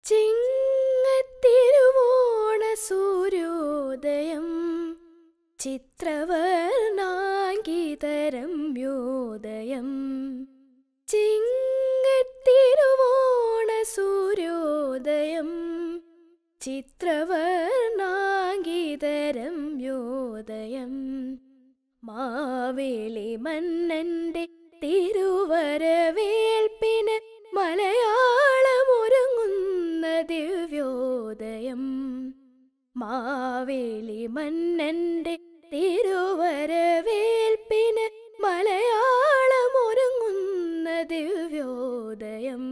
ചിങ്ങത്തിരുവോണ സൂര്യോദയം ചിത്രവർണാങ്കിതരം യോദയം ചിങ്ങത്തിരുവോണ സൂര്യോദയം ചിത്രവർണാങ്കിതരം യോദയം മാവേലി മന്നന്റെ തിരുവരവേൽപ്പിന് മലയാളമൊരുങ്ങുന്ന ദിവ്യോദയം മാവേലി മന്നന്റെ തിരുവരവേൽപ്പിന് മലയാളമൊരുങ്ങുന്ന ദിവ്യോദയം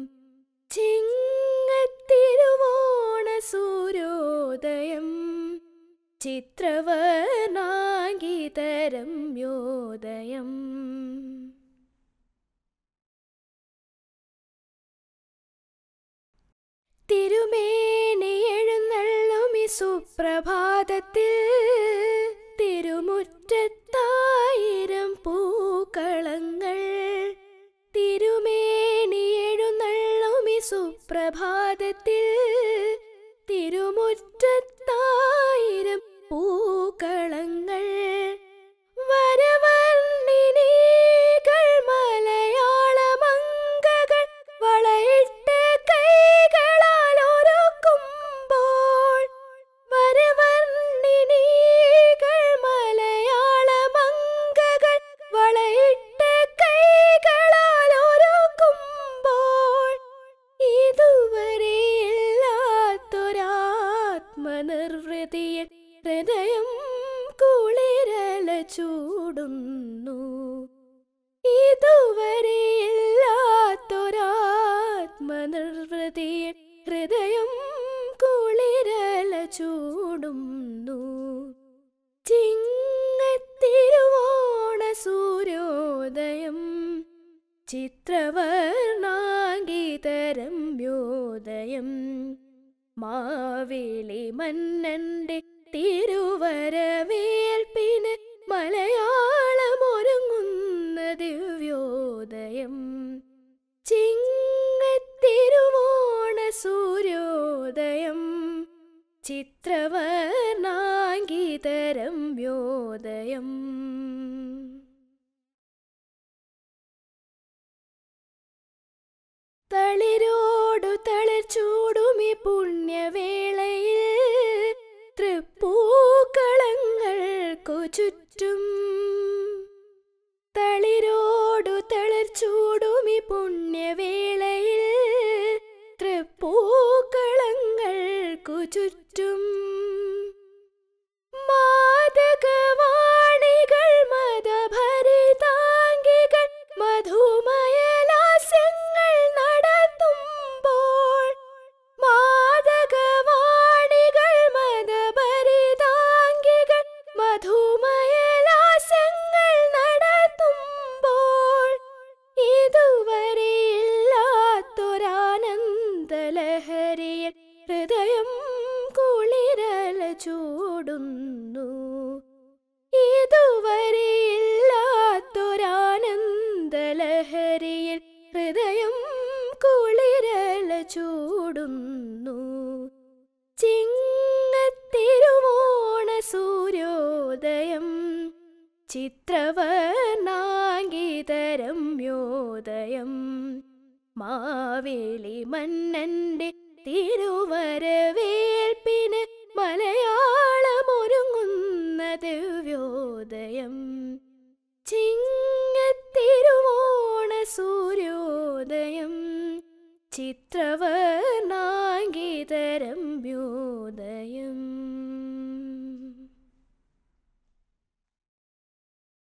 ചിങ്ങത്തിരുവോണ സൂര്യോദയം ചിത്രവർണാങ്കിതരം യോദയം തിരുമേനി എഴുന്നള്ളുമി സുപ്രഭാതത്തിൽ തിരുമുറ്റത്തായിരം പൂക്കളങ്ങൾ തിരുമേനി എഴുന്നള്ളുമി സുപ്രഭാതത്തിൽ തിരുമുറ്റത്തായിരം പൂക്കളങ്ങൾ വരവർണ്ണിനീകൾ മലയാളമങ്കകൾ വളയിട്ട് കൈകളാൽ ഒരുക്കുമ്പോൾ വരവർണ്ണിനീകൾ മലയാളമങ്കകൾ വളയിട്ട് കൈകളാൽ ഒരുക്കുമ്പോൾ ഇതുവരെ ഇല്ലാത്തൊരാത്മനിർവൃതിയിൽ ഹൃദയം കുളിരല ചൂടുന്നു ഇതുവരെ ഇല്ലാത്തൊരാത്മനിർവൃതിയിൽ ഹൃദയം കുളിരല ചൂടുന്നു ചിങ്ങത്തിരുവോണ സൂര്യോദയം ചിത്രവർണാങ്കിതരം യോദയം മാവേലി മന്നന്റെ തിരുവരവേൽപ്പിന് മലയാളമൊരുങ്ങുന്ന ദിവ്യോദയം ചിങ്ങത്തിരുവോണ സൂര്യോദയം ചിത്രവർണാങ്കിതരം യോദയം തളിരോടു തളിർച്ചൂടുമി പുണ്യവേളയിൽ തൃപ്പൂക്കളങ്ങൾക്കു ചുറ്റും തളിരോടു തളിർച്ചൂടുമി പുണ്യവേളയിൽ തൃപ്പൂക്കളങ്ങൾക്കു ചുറ്റും മാതകവാണികൾ മതഭരിതാംഗികൾ മധുമയലാസ്യങ്ങൾ നടത്തുമ്പോൾ മാതകവാണികൾ മതഭരിതാംഗികൾ മധുമയലാസ്യങ്ങൾ നടത്തുമ്പോൾ ഇതുവരെ ഇല്ലാത്തൊരാനന്ദലഹരിയിൽ ഹൃദയം കുളിരല ചൂടുന്നു ഇതുവരെ ഇല്ലാത്തൊരാനന്ദലഹരിയിൽ ഹൃദയം കുളിരല ചൂടുന്നു ചിങ്ങത്തിരുവോണ സൂര്യോദയം ചിത്രവർണാങ്കിതരം യോദയം മാവേലി മന്നന്റെ തിരുവരവേൽപ്പിന് മലയാളമൊരുങ്ങുന്ന ദിവ്യോദയം ചിങ്ങത്തിരുവോണ സൂര്യോദയം ചിത്രവർ